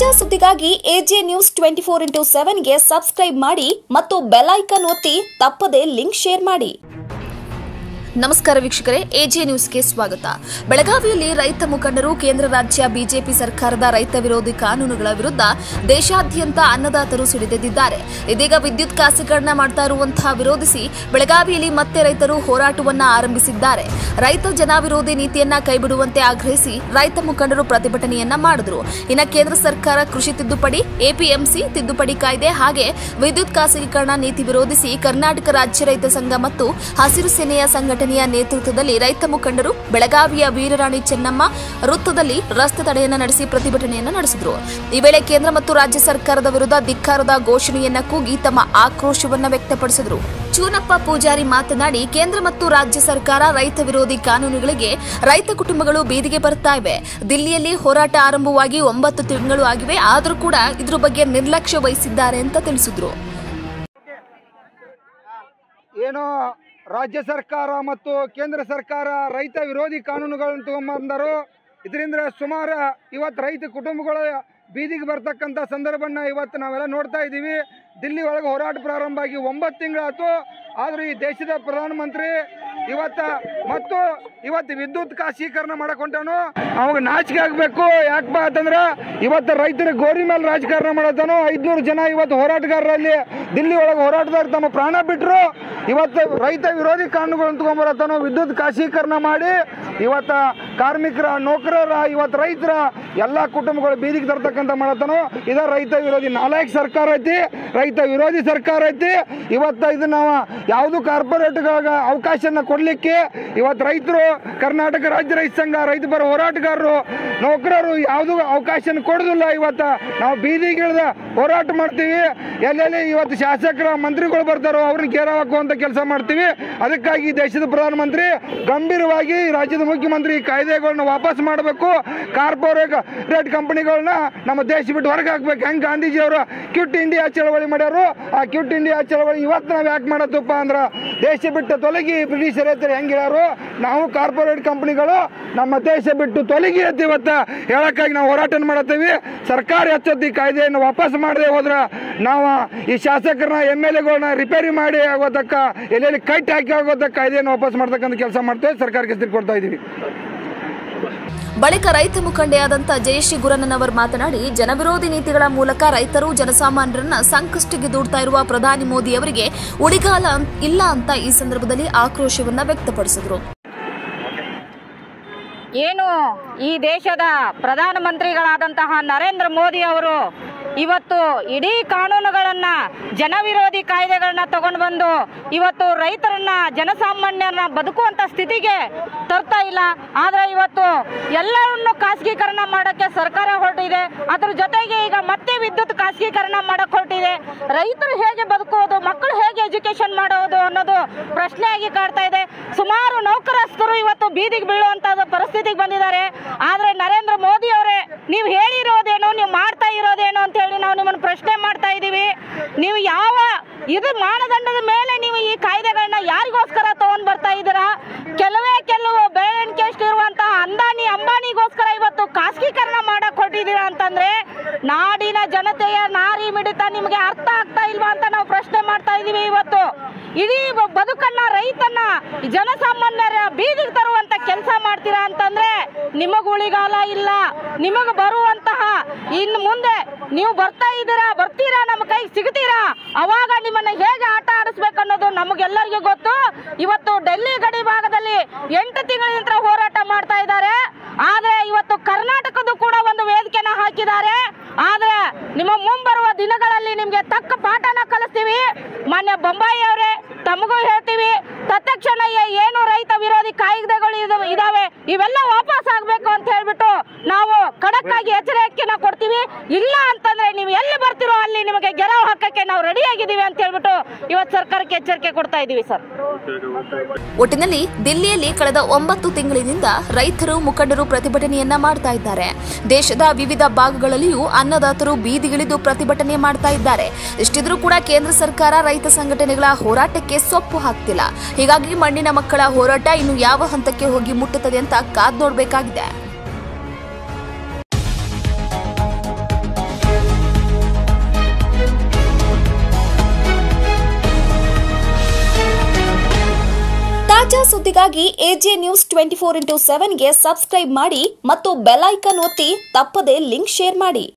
ತಾಜಾ ಸುದ್ದಿಗಾಗಿ AJ news twenty four into ಸೆವೆನ್ಗೆ ಸಬ್ಸ್ಕ್ರೈಬ್ ಮಾಡಿ ಮತ್ತು ಬೆಲ್ ಐಕಾನ್ ಒತ್ತಿ ತಪ್ಪದೇ ಲಿಂಕ್ ಶೇರ್ ಮಾಡಿ ನಮಸ್ಕಾರ ವೀಕ್ಷಕರೇ ಎಜೆ ನ್ಯೂಸ್ಗೆ ಸ್ವಾಗತ ಬೆಳಗಾವಿಯಲ್ಲಿ ರೈತ ಮುಖಂಡರು ಕೇಂದ್ರ ರಾಜ್ಯ ಬಿಜೆಪಿ ಸರ್ಕಾರದ ರೈತ ವಿರೋಧಿ ಕಾನೂನುಗಳ ವಿರುದ್ಧ ದೇಶಾದ್ಯಂತ ಅನ್ನದಾತರು ಸಿಡಿದೆದ್ದಿದ್ದಾರೆ ಇದೀಗ ವಿದ್ಯುತ್ ಖಾಸಗೀಕರಣ ಮಾಡ್ತಾ ಇರುವಂತಹ ವಿರೋಧಿಸಿ ಬೆಳಗಾವಿಯಲ್ಲಿ ಮತ್ತೆ ರೈತರು ಹೋರಾಟವನ್ನ ಆರಂಭಿಸಿದ್ದಾರೆ ರೈತ ಜನ ವಿರೋಧಿ ನೀತಿಯನ್ನ ಕೈಬಿಡುವಂತೆ ಆಗ್ರಹಿಸಿ ರೈತ ಮುಖಂಡರು ಪ್ರತಿಭಟನೆಯನ್ನ ಮಾಡಿದ್ರು ಇನ್ನು ಕೇಂದ್ರ ಸರ್ಕಾರ ಕೃಷಿ ತಿದ್ದುಪಡಿ ಎಪಿಎಂಸಿ ತಿದ್ದುಪಡಿ ಕಾಯ್ದೆ ಹಾಗೆ ವಿದ್ಯುತ್ ಖಾಸಗೀಕರಣ ನೀತಿ ವಿರೋಧಿಸಿ ಕರ್ನಾಟಕ ರಾಜ್ಯ ರೈತ ಸಂಘ ಮತ್ತು ಹಸಿರು ಸೇನೆಯ ಸಂಘಟನೆಯ ನೇತೃತ್ವದಲ್ಲಿ ರೈತ ಮುಖಂಡರು ಬೆಳಗಾವಿಯ ವೀರರಾಣಿ ಚೆನ್ನಮ್ಮ ವೃತ್ತದಲ್ಲಿ ರಸ್ತೆ ತಡೆಯನ್ನ ನಡೆಸಿ ಪ್ರತಿಭಟನೆಯನ್ನ ನಡೆಸಿದರು ಈ ವೇಳೆ ಕೇಂದ್ರ ಮತ್ತು ರಾಜ್ಯ ಸರ್ಕಾರದ ವಿರುದ್ಧ ಧಿಕ್ಕಾರದ ಘೋಷಣೆಯನ್ನ ಕೂಗಿ ತಮ್ಮ ಆಕ್ರೋಶವನ್ನ ವ್ಯಕ್ತಪಡಿಸಿದರು ಚೂನಪ್ಪ ಪೂಜಾರಿ ಮಾತನಾಡಿ ಕೇಂದ್ರ ಮತ್ತು ರಾಜ್ಯ ಸರ್ಕಾರ ರೈತ ವಿರೋಧಿ ಕಾನೂನುಗಳಿಗೆ ರೈತ ಕುಟುಂಬಗಳು ಬೀದಿಗೆ ಬರ್ತಾ ಇವೆ ದಿಲ್ಲಿಯಲ್ಲಿ ಹೋರಾಟ ಆರಂಭವಾಗಿ ಒಂಬತ್ತು ತಿಂಗಳು ಆಗಿವೆ ಆದರೂ ಕೂಡ ಇದ್ರ ಬಗ್ಗೆ ನಿರ್ಲಕ್ಷ್ಯ ವಹಿಸಿದ್ದಾರೆ ಅಂತ ತಿಳಿಸಿದ್ರು ಏನು ರಾಜ್ಯ ಸರ್ಕಾರ ಮತ್ತು ಕೇಂದ್ರ ಸರ್ಕಾರ ರೈತ ವಿರೋಧಿ ಕಾನೂನುಗಳನ್ನು ತಗೊಂಬಂದರು ಇದರಿಂದ ಸುಮಾರು ಇವತ್ತು ರೈತ ಕುಟುಂಬಗಳು ಬೀದಿಗೆ ಬರ್ತಕ್ಕಂಥ ಸಂದರ್ಭನ ಇವತ್ತು ನಾವೆಲ್ಲ ನೋಡ್ತಾ ಇದ್ದೀವಿ ದಿಲ್ಲಿ ಒಳಗೆ ಹೋರಾಟ ಪ್ರಾರಂಭ ಆಗಿ ಒಂಬತ್ತು ತಿಂಗಳಾಯ್ತು ಆದರೂ ಈ ದೇಶದ ಪ್ರಧಾನಮಂತ್ರಿ ಇವತ್ತು ಮತ್ತು ಇವತ್ತು ವಿದ್ಯುತ್ ಖಾಸಗೀಕರಣ ಮಾಡಕ್ ಹೊಂಟಾನು ಅವಾಗ ನಾಚಿಕೆ ಆಗಬೇಕು ಯಾಕಪ್ಪ ಅಂತಂದ್ರೆ ಇವತ್ತು ರೈತರ ಗೋರಿ ಮೇಲೆ ರಾಜಕಾರಣ ಮಾಡತ್ತಾನು ಐದ್ನೂರು ಜನ ಇವತ್ತು ಹೋರಾಟಗಾರರಲ್ಲಿ ದಿಲ್ಲಿ ಒಳಗೆ ಹೋರಾಟಗಾರ ತಮ್ಮ ಪ್ರಾಣ ಬಿಟ್ಟರು ಇವತ್ತು ರೈತ ವಿರೋಧಿ ಕಾನೂನುಗಳನ್ನು ತಗೊಂಬರತ್ತಾನು ವಿದ್ಯುತ್ ಖಾಸಗೀಕರಣ ಮಾಡಿ ಇವತ್ತು ಕಾರ್ಮಿಕರ ನೌಕರರ ಇವತ್ತು ರೈತರ ಎಲ್ಲ ಕುಟುಂಬಗಳು ಬೀದಿಗೆ ತರ್ತಕ್ಕಂಥ ಮಾಡತ್ತಾನು ಇದ ರೈತ ವಿರೋಧಿ ನಾಲಾಯಕ್ ಸರ್ಕಾರ ಐತಿ ರೈತ ವಿರೋಧಿ ಸರ್ಕಾರ ಐತಿ ಇವತ್ತು ಇದು ನಾವು ಯಾವುದು ಕಾರ್ಪೊರೇಟ್ಗಳಿಗೆ ಅವಕಾಶನ ಕೊಡಲಿಕ್ಕೆ ಇವತ್ತು ರೈತರು ಕರ್ನಾಟಕ ರಾಜ್ಯ ರೈತ ಸಂಘ ರೈತ ಪರ ಹೋರಾಟಗಾರರು ನೌಕರರು ಯಾವುದು ಅವಕಾಶನ ಕೊಡೋದಿಲ್ಲ ಇವತ್ತು ನಾವು ಬೀದಿಗಿಳಿದ ಹೋರಾಟ ಮಾಡ್ತೀವಿ ಎಲ್ಲೆಲ್ಲಿ ಇವತ್ತು ಶಾಸಕರ ಮಂತ್ರಿಗಳು ಬರ್ತಾರೋ ಅವ್ರನ್ನ ಗೇರ ಹಾಕುವಂತ ಕೆಲಸ ಮಾಡ್ತೀವಿ ಅದಕ್ಕಾಗಿ ಈ ದೇಶದ ಪ್ರಧಾನಮಂತ್ರಿ ಗಂಭೀರವಾಗಿ ರಾಜ್ಯದ ಮುಖ್ಯಮಂತ್ರಿ ಈ ಕಾಯ್ದೆಗಳನ್ನ ವಾಪಸ್ ಮಾಡಬೇಕು ಕಾರ್ಪೊರೇಟ್ ರೇಟ್ ಕಂಪನಿಗಳನ್ನ ನಮ್ಮ ದೇಶ ಬಿಟ್ಟು ಹೊರಗೆ ಹಾಕ್ಬೇಕು ಹೆಂಗೆ ಗಾಂಧೀಜಿ ಅವರು ಕ್ವಿಟ್ ಇಂಡಿಯಾ ಚಳವಳಿ ಮಾಡ್ಯಾರು ಆ ಕ್ವಿಟ್ ಇಂಡಿಯಾ ಚಳವಳಿ ಇವತ್ತು ನಾವು ಯಾಕೆ ಮಾಡತ್ತಪ್ಪ ಅಂದ್ರೆ ದೇಶ ಬಿಟ್ಟು ತೊಲಗಿ ಬ್ರಿಟಿಷರ್ ರೈತರು ಹೆಂಗೆ ಹೇಳ್ಯಾರು ನಾವು ಕಾರ್ಪೊರೇಟ್ ಕಂಪನಿಗಳು ನಮ್ಮ ದೇಶ ಬಿಟ್ಟು ತೊಲಗಿ ಅಂತ ಇವತ್ತು ಹೇಳಕ್ಕಾಗಿ ನಾವು ಹೋರಾಟ ಮಾಡತ್ತೀವಿ ಸರ್ಕಾರ ಎಚ್ಚೊತ್ತಿ ಕಾಯ್ದೆಯನ್ನು ವಾಪಸ್ ಮಾಡದೆ ಹೋದ್ರೆ ನಾವು ಈ ಶಾಸಕರನ್ನ ಎಮ್ ಎಲ್ ಎಗಳನ್ನ ರಿಪೇರಿ ಮಾಡಿ ಆಗೋದಕ್ಕ ಎಲ್ಲೆಲ್ಲಿ ಕಟ್ಟಿ ಹಾಕಿ ಆಗೋದಕ್ಕ ಕಾಯ್ದೆಯನ್ನು ವಾಪಸ್ ಮಾಡ್ತಕ್ಕಂಥ ಕೆಲಸ ಮಾಡ್ತೇವೆ ಸರ್ಕಾರಕ್ಕೆ ಹೆಸರು ಕೊಡ್ತಾ ಇದ್ದೀವಿ ಬಳಿಕ ರೈತ ಮುಖಂಡೆಯಾದಂಥ ಜಯಶ್ರೀ ಗುರಣ್ಣನವರ್ ಮಾತನಾಡಿ ಜನವಿರೋಧಿ ನೀತಿಗಳ ಮೂಲಕ ರೈತರು ಜನಸಾಮಾನ್ಯರನ್ನ ಸಂಕಷ್ಟಿಗೆ ದೂಡ್ತಾ ಇರುವ ಪ್ರಧಾನಿ ಮೋದಿ ಅವರಿಗೆ ಉಳಿಗಾಲ ಇಲ್ಲ ಅಂತ ಈ ಸಂದರ್ಭದಲ್ಲಿ ಆಕ್ರೋಶವನ್ನ ವ್ಯಕ್ತಪಡಿಸಿದರು ಏನು ಈ ದೇಶದ ಪ್ರಧಾನಮಂತ್ರಿಗಳಾದಂತಹ ನರೇಂದ್ರ ಮೋದಿ ಅವರು ಇವತ್ತು ಇಡೀ ಕಾನೂನುಗಳನ್ನ ಜನವಿರೋಧಿ ಕಾಯ್ದೆಗಳನ್ನ ತಗೊಂಡು ಬಂದು ಇವತ್ತು ರೈತರನ್ನ ಜನಸಾಮಾನ್ಯರನ್ನ ಬದುಕುವಂತ ಸ್ಥಿತಿಗೆ ತರ್ತಾ ಇಲ್ಲ ಆದ್ರೆ ಇವತ್ತು ಎಲ್ಲರನ್ನು ಖಾಸಗೀಕರಣ ಮಾಡಕ್ಕೆ ಸರ್ಕಾರ ಹೊರಟಿದೆ ಅದ್ರ ಜೊತೆಗೆ ಈಗ ಮತ್ತೆ ವಿದ್ಯುತ್ ಖಾಸಗೀಕರಣ ಮಾಡಕ್ ಹೊರಟಿದೆ ರೈತರು ಹೇಗೆ ಬದುಕುವುದು ಮಕ್ಕಳು ಹೇಗೆ ಎಜುಕೇಶನ್ ಮಾಡೋದು ಅನ್ನೋದು ಪ್ರಶ್ನೆಯಾಗಿ ಕಾಡ್ತಾ ಇದೆ ಸುಮಾರು ನೌಕರಸ್ಥರು ಇವತ್ತು ಬೀದಿಗೆ ಬೀಳುವಂತ ಪರಿಸ್ಥಿತಿಗೆ ಬಂದಿದ್ದಾರೆ ಆದ್ರೆ ನರೇಂದ್ರ ಮೋದಿ ಅವರೇ ನೀವು ಹೇಳಿರೋದೇನು ನೀವು ಮಾಡ್ತಾ ಇರೋದೇನು ಅಂತ ಹೇಳಿ ನಾವು ನಿಮ್ಮನ್ನು ಪ್ರಶ್ನೆ ಮಾಡ್ತಾ ಇದ್ದೀವಿ ನೀವು ಯಾವ ಇದು ಮಾನದಂಡದ ಮೇಲೆ ನೀವು ಈ ಕಾಯ್ದೆಗಳನ್ನ ಯಾರಿಗೋಸ್ಕರ ತಗೊಂಡ್ ಬರ್ತಾ ಇದ್ದೀರಾ ಕೆಲವೇ ಕೆಲವು ಬೆಳವಣಿಗೆ ಇರುವಂತಹ ಅಂದಾನಿ ಅಂಬಾನಿಗೋಸ್ಕರ ಇವತ್ತು ಖಾಸಗೀಕರಣ ಮಾಡಕ್ ಹೊರಟಿದ್ದೀರಾ ಅಂತಂದ್ರೆ ನಾಡಿನ ಜನತೆಯ ನಾರಿ ಮಿಡಿತ ನಿಮಗೆ ಅರ್ಥ ಆಗ್ತಾ ಇಲ್ವಾ ಅಂತ ನಾವು ಪ್ರಶ್ನೆ ಮಾಡ್ತಾ ಇದೀವಿ ಇವತ್ತು ಇಡೀ ಬ- ಬದುಕನ್ನ ರೈತನ್ನ ಜನಸಾಮಾನ್ಯರ ಬೀದಿಗೆ ತರುವಂತ ಕೆಲಸ ಮಾಡ್ತೀರಾ ಅಂತಂದ್ರೆ ನಿಮಗ ಉಳಿಗಾಲ ಇಲ್ಲ ನಿಮಗ ಬರುವಂತಹ ಇನ್ನು ಮುಂದೆ ನೀವು ಬರ್ತಾ ಇದ್ದೀರಾ ಬರ್ತೀರಾ ನಮ್ಮ ಕೈಗೆ ಸಿಗ್ತೀರಾ ಅವಾಗ ನಿಮ್ಮನ್ನ ಹೇಗೆ ಆಟ ಆಡಿಸ್ಬೇಕು ಅನ್ನೋದು ನಮಗೆಲ್ಲರಿಗೂ ಗೊತ್ತು ಇವತ್ತು ಡೆಲ್ಲಿ ಗಡಿ ಭಾಗದಲ್ಲಿ ಎಂಟು ತಿಂಗಳಿಂದ ಹೋರಾಟ ಮಾಡ್ತಾ ಇದ್ದಾರೆ ಆದ್ರೆ ಇವತ್ತು ಕರ್ನಾಟಕದ ಕೂಡ ಒಂದು ವೇದಿಕೆನ ಹಾಕಿದ್ದಾರೆ ಆದ್ರೆ ನಿಮ್ಮ ಮುಂಬರುವ ದಿನಗಳಲ್ಲಿ ನಿಮ್ಗೆ ತಕ್ಕ ಪಾಠನ ಕಲಿಸ್ತೀವಿ ಮಾನ್ಯ ಬೊಂಬಾಯಿ ಅವರೇ ತಮಗೂ ಹೇಳ್ತೀವಿ ತತ್ಕ್ಷಣ ಏ- ಏನು ರೈತ ವಿರೋಧಿ ಕಾಯ್ದೆಗಳು ಇದ- ಇದಾವೆ ಇವೆಲ್ಲ ವಾಪಸ್ ಆಗ್ಬೇಕು ಅಂತ ಹೇಳ್ಬಿಟ್ಟು ನಾವು ಖಡಕ್ ಆಗಿ ಎಚ್ಚರಿಕೆನ ಕೊಡ್ತೀವಿ ಇಲ್ಲ ಅಂತಂದ್ರೆ ನೀವು ಎಲ್ಲಿ ಬರ್ತಿರೋ ಅಲ್ಲಿ ನಿಮಗೆ ಗೆರವು ಹಾಕಕ್ಕೆ ನಾವು ರೆಡಿ ಆಗಿದ್ದೀವಿ ಅಂತ ಹೇಳ್ಬಿಟ್ಟು ಇವತ್ತು ಸರ್ಕಾರಕ್ಕೆ ಎಚ್ಚರಿಕೆ ಕೊಡ್ತಾ ಇದೀವಿ ಸರ್ ಒಟ್ಟಿನಲ್ಲಿ ದಿಲ್ಲಿಯಲ್ಲಿ ಕಳೆದ ಒಂಬತ್ತು ತಿಂಗಳಿನಿಂದ ರೈತರು ಮುಖಂಡರು ಪ್ರತಿಭಟನೆಯನ್ನ ಮಾಡ್ತಾ ಇದ್ದಾರೆ ದೇಶದ ವಿವಿಧ ಭಾಗಗಳಲ್ಲಿಯೂ ಅನ್ನದಾತರು ಬೀದಿಗಿಳಿದು ಪ್ರತಿಭಟನೆ ಮಾಡ್ತಾ ಇದ್ದಾರೆ ಇಷ್ಟಿದ್ರೂ ಕೂಡ ಕೇಂದ್ರ ಸರ್ಕಾರ ರೈತ ಸಂಘಟನೆಗಳ ಹೋರಾಟಕ್ಕೆ ಸೊಪ್ಪು ಹಾಕ್ತಿಲ್ಲ ಹೀಗಾಗಿ ಮಣ್ಣಿನ ಮಕ್ಕಳ ಹೋರಾಟ ಇನ್ನು ಯಾವ ಹಂತಕ್ಕೆ ಹೋಗಿ ಮುಟ್ಟುತ್ತದೆ ಅಂತ ಕಾದ್ ನೋಡಬೇಕಾಗಿದೆ ತಾಜಾ ಸುದ್ದಿಗಾಗಿ AJ news twenty four into ಸೆವೆನ್ಗೆ ಸಬ್ಸ್ಕ್ರೈಬ್ ಮಾಡಿ ಮತ್ತು ಬೆಲ್ ಐಕನ್ ಒತ್ತಿ ತಪ್ಪದೇ ಲಿಂಕ್ ಶೇರ್ ಮಾಡಿ